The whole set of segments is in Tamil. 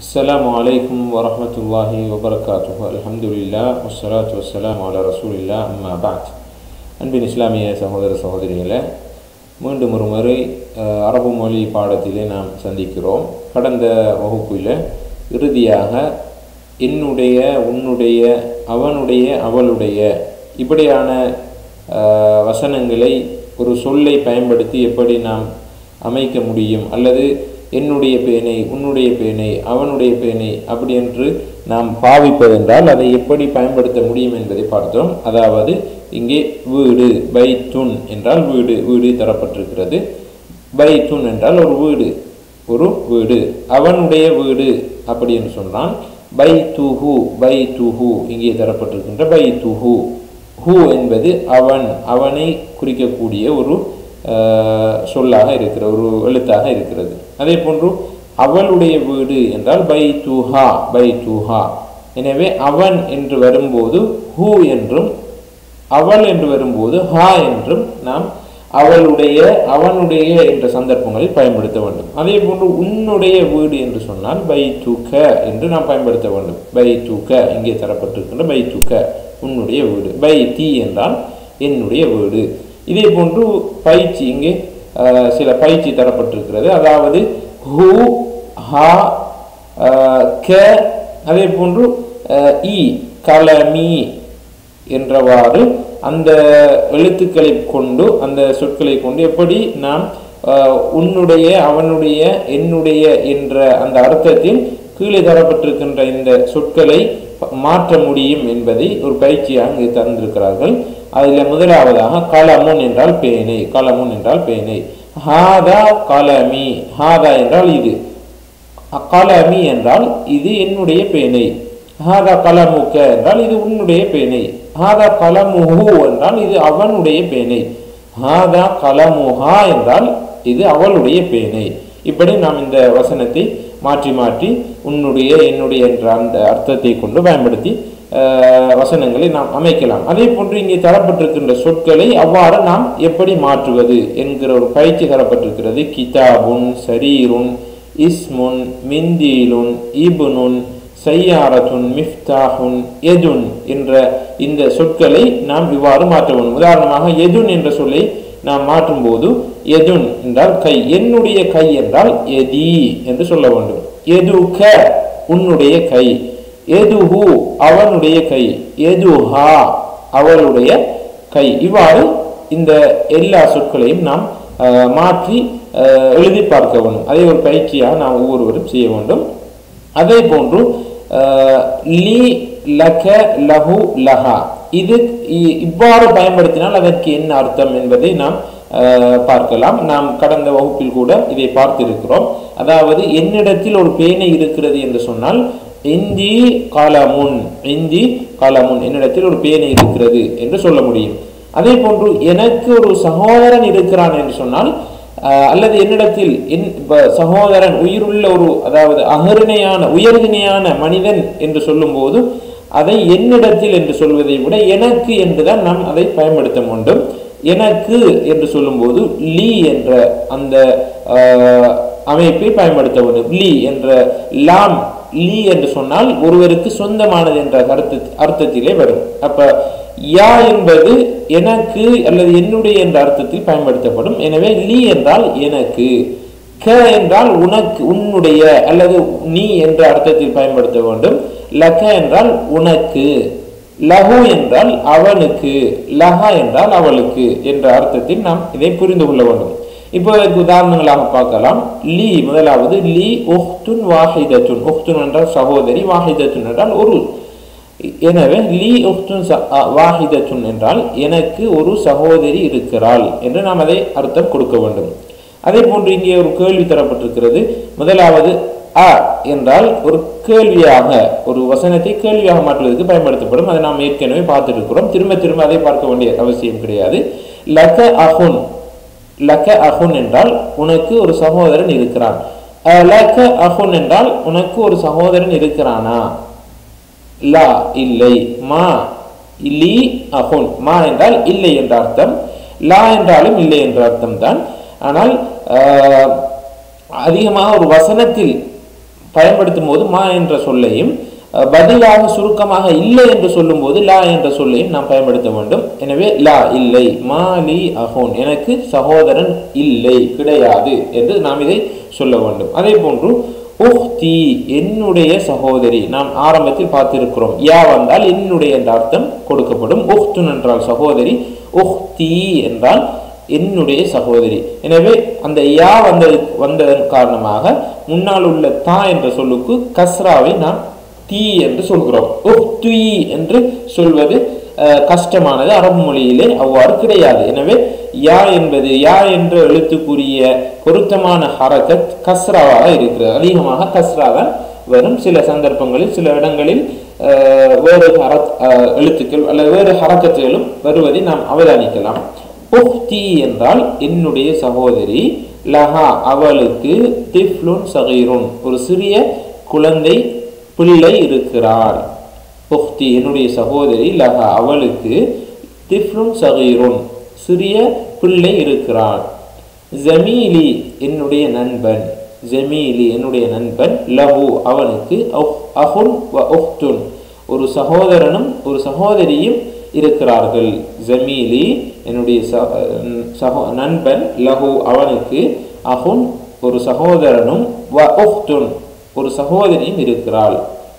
السلام عليكم ورحمة الله وبركاته الحمد لله والصلاة والسلام على رسول الله أما بعد அன்பின் இஸ்லாமிய சகோதர சகோதரிகளை மீண்டும் ஒரு முறை அஹ், அரபு மொழி பாடத்திலே நாம் சந்திக்கிறோம் கடந்த வகுப்பில் இறுதியாக என்னுடைய உன்னுடைய அவனுடைய அவளுடைய இப்படியான அஹ், வசனங்களை ஒரு சொல்லை பயன்படுத்தி எப்படி நாம் அமைக்க முடியும் அல்லது என்னுடைய பேனை உன்னுடைய பேனை அவனுடைய பேனை அப்படி என்று நாம் பாவிப்பதென்றால் அதை எப்படி பயன்படுத்த முடியும் என்பதை பார்த்தோம் அதாவது இங்கே வீடு பைத்துன் என்றால் வீடு வீடு தரப்பட்டிருக்கிறது பைத்துன் என்றால் ஒரு வீடு ஒரு வீடு அவனுடைய வீடு அப்படி என்று சொன்னால் பை துஹு பை துஹு இங்கே தரப்பட்டிருக்கின்ற பை துஹு ஹூ என்பது அவன் அவனை குறிக்கக்கூடிய ஒரு அஹ், சொல்லாக இருக்கிற ஒரு எழுத்தாக இருக்கிறது அதே போன்று அவளுடைய வீடு என்றால் பை துஹா பை துஹா எனவே அவன் என்று வரும்போது ஹூ என்றும் அவள் என்று வரும்போது ஹா என்றும் நாம் அவளுடைய அவனுடைய என்ற சந்தர்ப்பங்களில் பயன்படுத்த வேண்டும் அதே போன்று உன்னுடைய வீடு என்று சொன்னால் பை தூக்க என்று நாம் பயன்படுத்த வேண்டும் பை தூக்க இங்கே தரப்பட்டிருக்கின்ற பை தூக்க உன்னுடைய வீடு பை தி என்றால் என்னுடைய வீடு இதே போன்று பயிற்சி இங்கே அஹ், சில பயிற்சி தரப்பட்டிருக்கிறது அதாவது ஹூ ஹா அஹ், க அதே போன்று அஹ், இ கலமி என்றவாறு அந்த எழுத்துக்களை கொண்டு அந்த சொற்களை கொண்டு எப்படி நாம் அஹ், உன்னுடைய அவனுடைய என்னுடைய என்ற அந்த அர்த்தத்தில் கீழே தரப்பட்டிருக்கின்ற இந்த சொற்களை மாற்ற முடியும் என்பதை ஒரு பயிற்சியாக இங்கு தந்திருக்கிறார்கள் அதில் முதலாவதாக கலமுன் என்றால் பேனை கலமுன் என்றால் பேனை ஹாதா கலமி ஹாதா என்றால் இது கலமி என்றால் இது என்னுடைய பேனை ஹாதா கலமுக்க என்றால் இது உன்னுடைய பேனை ஹாதா கலமுஹு என்றால் இது அவனுடைய பேனை ஹாதா கலமுஹா என்றால் இது அவளுடைய பேனை இப்படி நாம் இந்த வசனத்தை மாற்றி மாற்றி உன்னுடைய என்னுடைய என்ற அந்த அர்த்தத்தை கொண்டு பயன்படுத்தி அஹ், வசனங்களை நாம் அமைக்கலாம் அதே போன்று இங்கே தரப்பட்டிருக்கின்ற சொற்களை அவ்வாறு நாம் எப்படி மாற்றுவது என்கிற ஒரு பயிற்சி தரப்பட்டிருக்கிறது கிதாபுன் சரீருன் இஸ்முன் மிந்தீலுன் இபுனுன் சையாரத்துன் மிஃப்தாஹுன் எதுன் என்ற இந்த சொற்களை நாம் இவ்வாறு மாற்ற வேண்டும் உதாரணமாக எதுன் என்ற சொல்லை நாம் மாற்றும் போது எதுன் என்றால் கை என்னுடைய கை என்றால் எதி என்று சொல்ல வேண்டும் எதுக உன்னுடைய கை எதுஹு அவனுடைய கை எதுஹா அவளுடைய கை இவ்வாறு இந்த எல்லா சொற்களையும் நாம் அஹ், மாற்றி அஹ், எழுதி பார்க்க வேண்டும் அதை ஒரு பயிற்சியாக நாம் ஒவ்வொருவரும் செய்ய வேண்டும் அதே போன்று அஹ், லி லக லஹு லஹா இது இ- இவ்வாறு பயன்படுத்தினால் அதற்கு என்ன அர்த்தம் என்பதை நாம் அஹ், பார்க்கலாம் நாம் கடந்த வகுப்பில் கூட இதை பார்த்திருக்கிறோம் அதாவது என்னிடத்தில் ஒரு பேனை இருக்கிறது என்று சொன்னால் இந்தி காலமுன் இந்தி காலமுன் என்னிடத்தில் ஒரு பேனை இருக்கிறது என்று சொல்ல முடியும் அதே போன்று எனக்கு ஒரு சகோதரன் இருக்கிறான் என்று சொன்னால் ஆஹ், அல்லது என்னிடத்தில் என் இப்ப சகோதரன் உயிருள்ள ஒரு அதாவது அகருணையான உயர்திணையான மனிதன் என்று சொல்லும்போது அதை என்னிடத்தில் என்று சொல்வதை விட எனக்கு என்றுதான் நாம் அதை பயன்படுத்த வேண்டும் எனக்கு என்று சொல்லும்போது லீ என்ற அந்த ஆஹ், அமைப்பை பயன்படுத்த வேண்டும் லீ என்ற லாம் லீ என்று சொன்னால் ஒருவருக்கு சொந்தமானது என்ற கருத்து அர்த்தத்திலே வரும் அப்ப யா என்பது எனக்கு அல்லது என்னுடைய என்ற அர்த்தத்தில் பயன்படுத்தப்படும் எனவே லீ என்றால் எனக்கு க என்றால் உனக்கு உன்னுடைய அல்லது நீ என்ற அர்த்தத்தில் பயன்படுத்த வேண்டும் லக என்றால் உனக்கு லஹு என்றால் அவனுக்கு லஹா என்றால் அவளுக்கு என்ற அர்த்தத்தில் நாம் இதை புரிந்து கொள்ள வேண்டும் இப்போ இதற்கு உதாரணங்களாக பார்க்கலாம் லீ முதலாவது லீ உஹ்துன் வாஹிதத்துன் உஹ்துன் என்றால் சகோதரி வாஹிதத்துன் என்றால் ஒரு எனவே லீ உஹ்துன் ச- அ, வாஹிதத்துன் என்றால் எனக்கு ஒரு சகோதரி இருக்கிறாள் என்று நாம் அதை அர்த்தம் கொடுக்க வேண்டும் அதே போன்று இங்கே ஒரு கேள்வி தரப்பட்டிருக்கிறது முதலாவது அ என்றால் ஒரு கேள்வியாக ஒரு வசனத்தை கேள்வியாக மாற்றுவதற்கு பயன்படுத்தப்படும் அதை நாம் ஏற்கனவே பார்த்துருக்கிறோம் திரும்ப திரும்ப அதை பார்க்க வேண்டிய அவசியம் கிடையாது லக அஹுன் லக அஹுன் என்றால் உனக்கு ஒரு சகோதரன் இருக்கிறான் அஹ், லக அஹுன் என்றால் உனக்கு ஒரு சகோதரன் இருக்கிறானா லா இல்லை மா லி அஹுன் மா என்றால் இல்லை என்ற அர்த்தம் லா என்றாலும் இல்லை என்ற அர்த்தம் தான் ஆனால் ஆஹ், அதிகமாக ஒரு வசனத்தில் பயன்படுத்தும் போது மா என்ற சொல்லையும் அஹ், பதிலாக சுருக்கமாக இல்லை என்று சொல்லும்போது லா என்ற சொல்லையும் நாம் பயன்படுத்த வேண்டும் எனவே லா இல்லை மாலி அஹோன் எனக்கு சகோதரன் இல்லை கிடையாது என்று நாம் இதை சொல்ல வேண்டும் அதே போன்று உஹ்தி என்னுடைய சகோதரி நாம் ஆரம்பத்தில் பார்த்திருக்கிறோம் யா வந்தால் என்னுடைய என்ற அர்த்தம் கொடுக்கப்படும் உஹ்துன் என்றால் சகோதரி உஹ்தி என்றால் என்னுடைய சகோதரி எனவே அந்த யா வந்த வந்ததன் காரணமாக முன்னால் உள்ள தா என்ற சொல்லுக்கு கஸ்ராவை நாம் தீ என்று சொல்கிறோம் உஹ்தி என்று சொல்வது அஹ், கஷ்டமானது அரபு மொழியிலே அவ்வாறு கிடையாது எனவே யா என்பது யா என்ற எழுத்துக்குரிய பொருத்தமான ஹரக்கத் கஸ்ராவாக இருக்கிறது அதிகமாக கஸ்ரா தான் வரும் சில சந்தர்ப்பங்களில் சில இடங்களில் அஹ், வேறு ஹரத் அஹ், எழுத்துக்கள் அல்லது வேறு ஹரக்கத்துகளும் வருவதை நாம் அவதானிக்கலாம் உஹ்தி என்றால் என்னுடைய சகோதரி லஹா அவளுக்கு திஃப்லுன் சகீருன் ஒரு சிறிய குழந்தை பிள்ளை இருக்கிறார் உஹ்தி என்னுடைய சகோதரி லஹா அவளுக்கு திஃப்லுன் சகீருன் சிறிய பிள்ளை இருக்கிறான் ஜமீலி என்னுடைய நண்பன் ஜமீலி என்னுடைய நண்பன் லஹு அவனுக்கு அஹ்- அஹுன் வ உஹ்துன் ஒரு சகோதரனும் ஒரு சகோதரியும் இருக்கிறார்கள் ஜமீலி என்னுடைய ச- சகோ நண்பன் லஹு அவனுக்கு அஹுன் ஒரு சகோதரனும் வ உஹ்துன் ஒரு சகோதரியும் இருக்கிறாள்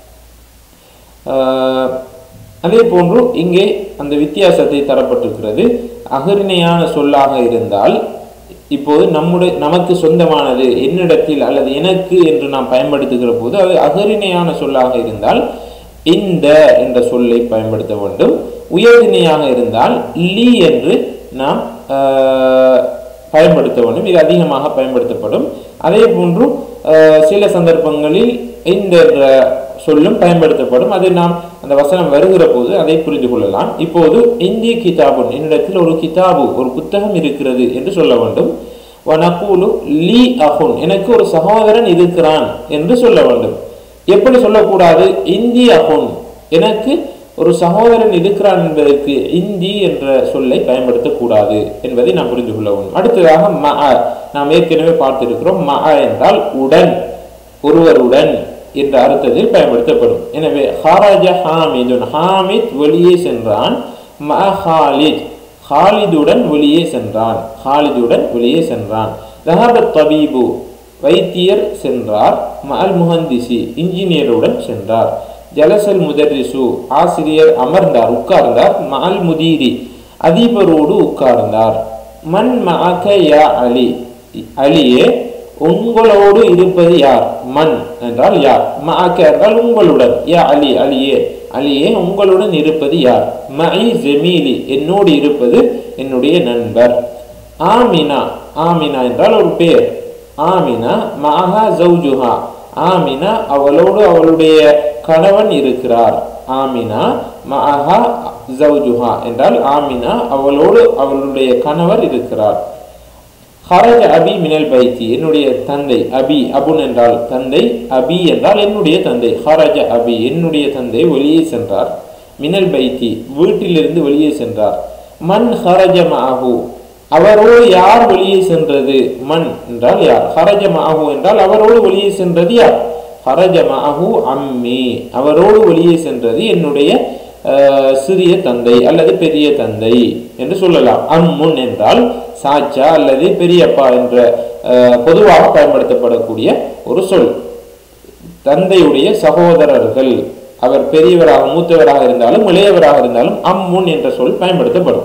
ஆஹ், அதே போன்று இங்கே அந்த வித்தியாசத்தை தரப்பட்டிருக்கிறது அகரிணையான சொல்லாக இருந்தால் இப்போது நம்முடைய நமக்கு சொந்தமானது என்னிடத்தில் அல்லது எனக்கு என்று நாம் பயன்படுத்துகிற போது அது அகரிணையான சொல்லாக இருந்தால் இந்த என்ற சொல்லை பயன்படுத்த வேண்டும் உயர்திணையாக இருந்தால் லீ என்று நாம் ஆஹ், பயன்படுத்த வேண்டும் இது அதிகமாக பயன்படுத்தப்படும் அதே போன்று ஆஹ், சில சந்தர்ப்பங்களில் இந்த என்ற சொல்லும் பயன்படுத்தப்படும் அது நாம் அந்த வசனம் வருகிற போது அதை புரிந்து கொள்ளலாம் இப்போது இந்திய கிதாபுன் என்னிடத்தில் ஒரு கிதாபு ஒரு புத்தகம் இருக்கிறது என்று சொல்ல வேண்டும் வனகூலு லீ அஹுன் எனக்கு ஒரு சகோதரன் இருக்கிறான் என்று சொல்ல வேண்டும் எப்படி சொல்லக்கூடாது இந்தி அஹுன் எனக்கு ஒரு சகோதரன் இருக்கிறான் என்பதற்கு இந்தி என்ற சொல்லை பயன்படுத்தக்கூடாது என்பதை நாம் புரிந்து கொள்ள வேண்டும் அடுத்ததாக ம நாம் ஏற்கனவே பார்த்திருக்கிறோம் ம என்றால் உடன் ஒருவருடன் என்ற அர்த்தத்தில் பயன்படுத்தப்படும் எனவே ஹாராஜ ஹாமிதுன் ஹாமித் வெளியே சென்றான் ம ஹாலித் ஹாலிதுடன் வெளியே சென்றான் ஹாலிதுடன் வெளியே சென்றான் ரஹபத் தபீபு வைத்தியர் சென்றார் மஅல் முஹந்திசி இன்ஜினியருடன் சென்றார் ஜலசல் முதரிசு ஆசிரியர் அமர்ந்தார் உட்கார்ந்தார் மஅல் முதீரி அதிபரோடு உட்கார்ந்தார் மன் மஅக யா அலி அலியே உங்களோடு இருப்பது யார் மன் என்றால் யார் மஅக என்றால் உங்களுடன் யா அலி அலியே அலியே உங்களுடன் இருப்பது யார் மஇ ஜமீலி என்னோடு இருப்பது என்னுடைய நண்பர் ஆமினா ஆமினா என்றால் ஒரு பேர் ஆமினா மஹா ஜவுஜுஹா ஆமினா அவளோடு அவளுடைய கணவன் இருக்கிறார் ஆமினா மஹா ஜவுஜுஹா என்றால் ஆமினா அவளோடு அவளுடைய கணவர் இருக்கிறார் ஹரஜ அபி மினல் பைத்தி என்னுடைய தந்தை அபி அபுன் என்றால் தந்தை அபி என்றால் என்னுடைய தந்தை ஹரஜ அபி என்னுடைய தந்தை வெளியே சென்றார் மினல் பைத்தி வீட்டிலிருந்து வெளியே சென்றார் மன் ஹரஜ மாஹு அவரோடு யார் வெளியே சென்றது மன் என்றால் யார் ஹரஜ மாஹு என்றால் அவரோடு வெளியே சென்றது யார் ஹரஜ மாஹு அம்மி அவரோடு வெளியே சென்றது என்னுடைய அஹ், சிறிய தந்தை அல்லது பெரிய தந்தை என்று சொல்லலாம் அம்முன் என்றால் சாச்சா அல்லது பெரியப்பா என்ற அஹ், பொதுவாக பயன்படுத்தப்படக்கூடிய ஒரு சொல் தந்தையுடைய சகோதரர்கள் அவர் பெரியவராக மூத்தவராக இருந்தாலும் இளையவராக இருந்தாலும் அம்முன் என்ற சொல் பயன்படுத்தப்படும்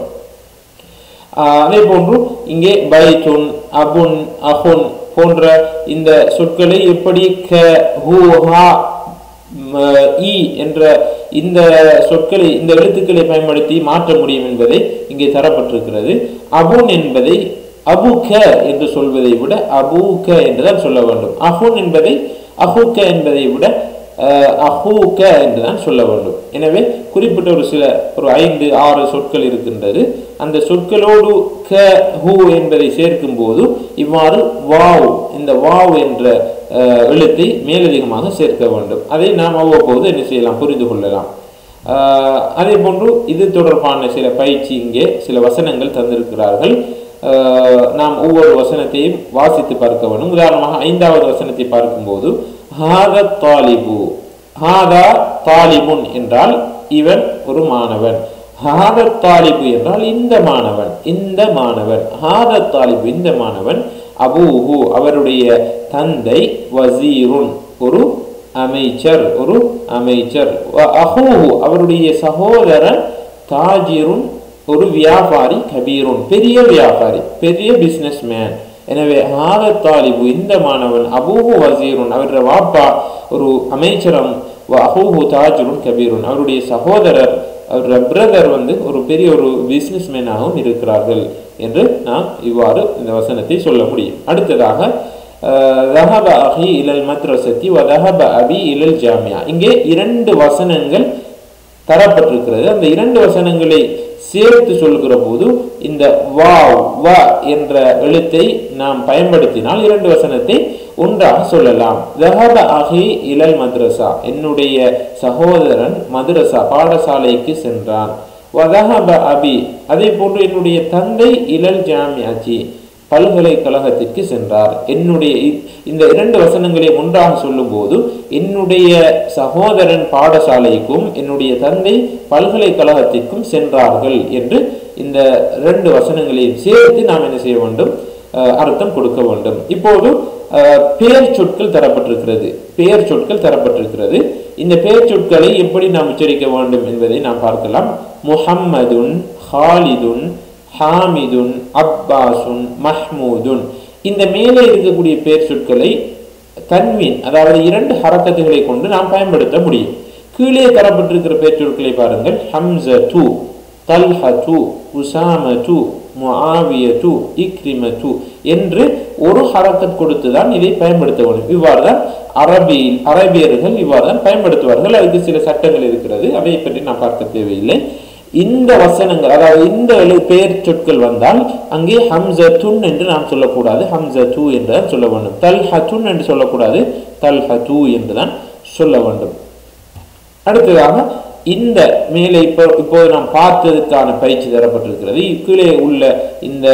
ஆஹ் அதே போன்று இங்கே பைத்துன் அபுன் அஹுன் போன்ற இந்த சொற்களை எப்படி க ஹூ ஹா ம, இ என்ற இந்த சொற்களை இந்த எழுத்துக்களை பயன்படுத்தி மாற்ற முடியும் என்பதை இங்கே தரப்பட்டிருக்கிறது அபுன் என்பதை அபுக என்று சொல்வதை விட அபூக என்றுதான் சொல்ல வேண்டும் அஹுன் என்பதை அஹுக என்பதை விட அஹ், அஹூக என்றுதான் சொல்ல வேண்டும் எனவே குறிப்பிட்ட ஒரு சில ஒரு ஐந்து ஆறு சொற்கள் இருக்கின்றது அந்த சொற்களோடு க ஹூ என்பதை சேர்க்கும் போது இவ்வாறு வாவ் இந்த வாவ் என்ற அஹ், எழுத்தை மேலதிகமாக சேர்க்க வேண்டும் அதை நாம் அவ்வப்போது என்ன செய்யலாம் புரிந்து கொள்ளலாம் ஆஹ் அதே போன்று இது தொடர்பான சில பயிற்சி இங்கே சில வசனங்கள் தந்திருக்கிறார்கள் அஹ், நாம் ஒவ்வொரு வசனத்தையும் வாசித்து பார்க்க வேண்டும் உதாரணமாக ஐந்தாவது வசனத்தை பார்க்கும்போது ஹாத தாலிபு ஹாதா தாலிபுன் என்றால் இவன் ஒரு மாணவன் ஹாத தாலிபு என்றால் இந்த மாணவன் இந்த மாணவன் ஹாத தாலிபு இந்த மாணவன் அபூஹு அவருடைய தந்தை வசீருன் ஒரு அமைச்சர் ஒரு அமைச்சர் வ அஹூஹு அவருடைய சகோதரன் தாஜிருன் ஒரு வியாபாரி கபீருன் பெரிய வியாபாரி பெரிய பிசினஸ் மேன் எனவே ஹாத தாலிபு இந்த மாணவன் அபூஹு வசீருன் அவருடைய வாப்பா ஒரு அமைச்சரம் வ அஹூஹு தாஜிருன் கபீருன் அவருடைய சகோதரர் அவருடைய பிரதர் வந்து ஒரு பெரிய ஒரு பிசினஸ் மேனாகவும் இருக்கிறார்கள் என்று நாம் இவ்வாறு இந்த வசனத்தை சொல்ல முடியும் அடுத்ததாக தஹப அஹி இலல் மத்ரசத்தி வ தஹப அபி இலல் ஜாமியா இங்கே இரண்டு வசனங்கள் தரப்பட்டிருக்கிறது அந்த இரண்டு வசனங்களை சேர்த்து சொல்கிற போது இந்த வாவ் வ என்ற எழுத்தை நாம் பயன்படுத்தினால் இரண்டு வசனத்தை ஒன்றாக சொல்லலாம் தஹப அஹி இலல் மദ്രസா என்னுடைய சகோதரன் மദ്രസா பாடசாலைக்கு சென்றான் வதஹப அபி அதே போன்று என்னுடைய தந்தை இலல் ஜாமியாச்சி பல்கலைக்கழகத்திற்கு சென்றார் என்னுடைய இ- இந்த இரண்டு வசனங்களையும் ஒன்றாக சொல்லும்போது என்னுடைய சகோதரன் பாடசாலைக்கும் என்னுடைய தந்தை பல்கலைக்கழகத்திற்கும் சென்றார்கள் என்று இந்த ரெண்டு வசனங்களையும் சேர்த்து நாம் என்ன செய்ய வேண்டும் அஹ், அர்த்தம் கொடுக்க வேண்டும் இப்போது அஹ், பெயர் சொற்கள் தரப்பட்டிருக்கிறது பெயர் சொற்கள் தரப்பட்டிருக்கிறது இந்த பெயர் சொற்களை எப்படி நாம் உச்சரிக்க வேண்டும் என்பதை நாம் பார்க்கலாம் முஹம்மதுன் ஹாலிதுன் ஹாமிதுன் அப்பாசுன் மஹ்மூதுன் இந்த மேலே இருக்கக்கூடிய பெயர் சொற்களை தன்வீன் அதாவது இரண்டு ஹரக்கத்துகளை கொண்டு நாம் பயன்படுத்த முடியும் கீழே தரப்பட்டிருக்கிற பெயர் சொற்களை பாருங்கள் ஹம்சது தல்ஹது உசாமது முஆவியது இக்ரிமது என்று ஒரு ஹரக்கத் கொடுத்து தான் இதை பயன்படுத்த வேண்டும் இவ்வாறு தான் அரபியில் அரபியர்கள் இவ்வாறு தான் பயன்படுத்துவார்கள் அதுக்கு சில சட்டங்கள் இருக்கிறது அதை பற்றி நான் பார்க்க தேவையில்லை இந்த வசனங்கள் அதாவது இந்த எழு பெயர் சொற்கள் வந்தால் அங்கே ஹம்சத்துன் என்று நாம் சொல்லக்கூடாது ஹம்சது என்று தான் சொல்ல வேண்டும் தல்ஹத்துன் என்று சொல்லக்கூடாது தல்ஹது என்று தான் சொல்ல வேண்டும் அடுத்ததாக இந்த மேலே இப்போ இப்போது நாம் பார்த்ததுக்கான பயிற்சி தரப்பட்டிருக்கிறது கீழே உள்ள இந்த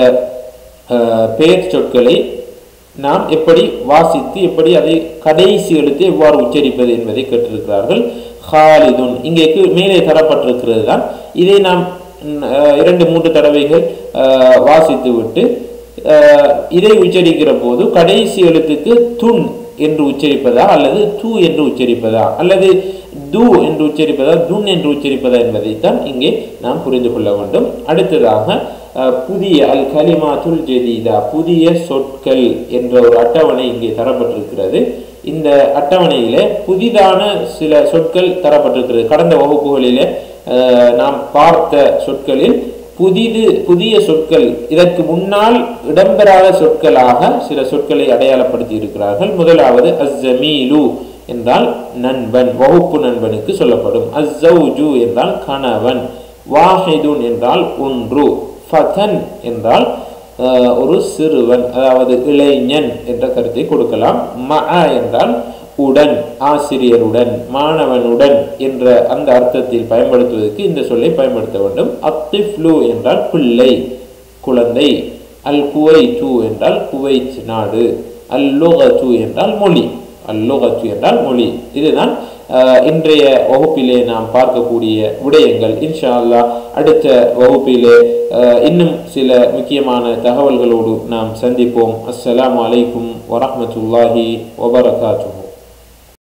அஹ், பெயர் சொற்களை நாம் எப்படி வாசித்து எப்படி அதை கடைசி எழுத்து எவ்வாறு உச்சரிப்பது என்பதை கேட்டிருக்கிறார்கள் ஹாலிதுன் இங்கே கீழ் மேலே தரப்பட்டிருக்கிறது தான் இதை நாம் ம், அஹ், இரண்டு மூன்று தடவைகள் அஹ், வாசித்து விட்டு அஹ், இதை உச்சரிக்கிற போது கடைசி எழுத்துக்கு துன் என்று உச்சரிப்பதா அல்லது து என்று உச்சரிப்பதா அல்லது து என்று உச்சரிப்பதா துன் என்று உச்சரிப்பதா என்பதைத்தான் இங்கே நாம் புரிந்து கொள்ள வேண்டும் அடுத்ததாக அஹ், புதிய அல் கலிமாத்துல் ஜதீதா புதிய சொற்கள் என்ற ஒரு அட்டவணை இங்கே தரப்பட்டிருக்கிறது இந்த அட்டவணையிலே புதிதான சில சொற்கள் தரப்பட்டிருக்கிறது கடந்த வகுப்புகளிலே அஹ், நாம் பார்த்த சொற்களில் புதிது புதிய சொற்கள் இதற்கு முன்னால் இடம்பெறாத சொற்களாக சில சொற்களை அடையாளப்படுத்தி இருக்கிறார்கள் முதலாவது அஸ்ஸமீலு என்றால் நண்பன் வகுப்பு நண்பனுக்கு சொல்லப்படும் அஸ்ஸௌஜு என்றால் கணவன் வாஹிதுன் என்றால் ஒன்று ஃபதன் என்றால் அஹ், ஒரு சிறுவன் அதாவது இளைஞன் என்ற கருத்தை கொடுக்கலாம் மஅ என்றால் உடன் ஆசிரியருடன் மாணவனுடன் என்ற அந்த அர்த்தத்தில் பயன்படுத்துவதற்கு இந்த சொல்லை பயன்படுத்த வேண்டும் அத்திஃப்லு என்றால் பிள்ளை குழந்தை அல் குவைத்து என்றால் குவைத் நாடு அல் லுகத்து என்றால் மொழி அல் லுகத்து என்றால் மொழி இதுதான் அஹ், இன்றைய வகுப்பிலே நாம் பார்க்கக்கூடிய விடயங்கள் இன்ஷா அல்லாஹ் அடுத்த வகுப்பிலே அஹ், இன்னும் சில முக்கியமான தகவல்களோடு நாம் சந்திப்போம் அஸ்ஸலாமு அலைக்கும் வரஹ்மத்துல்லாஹி வபரகாத்துஹு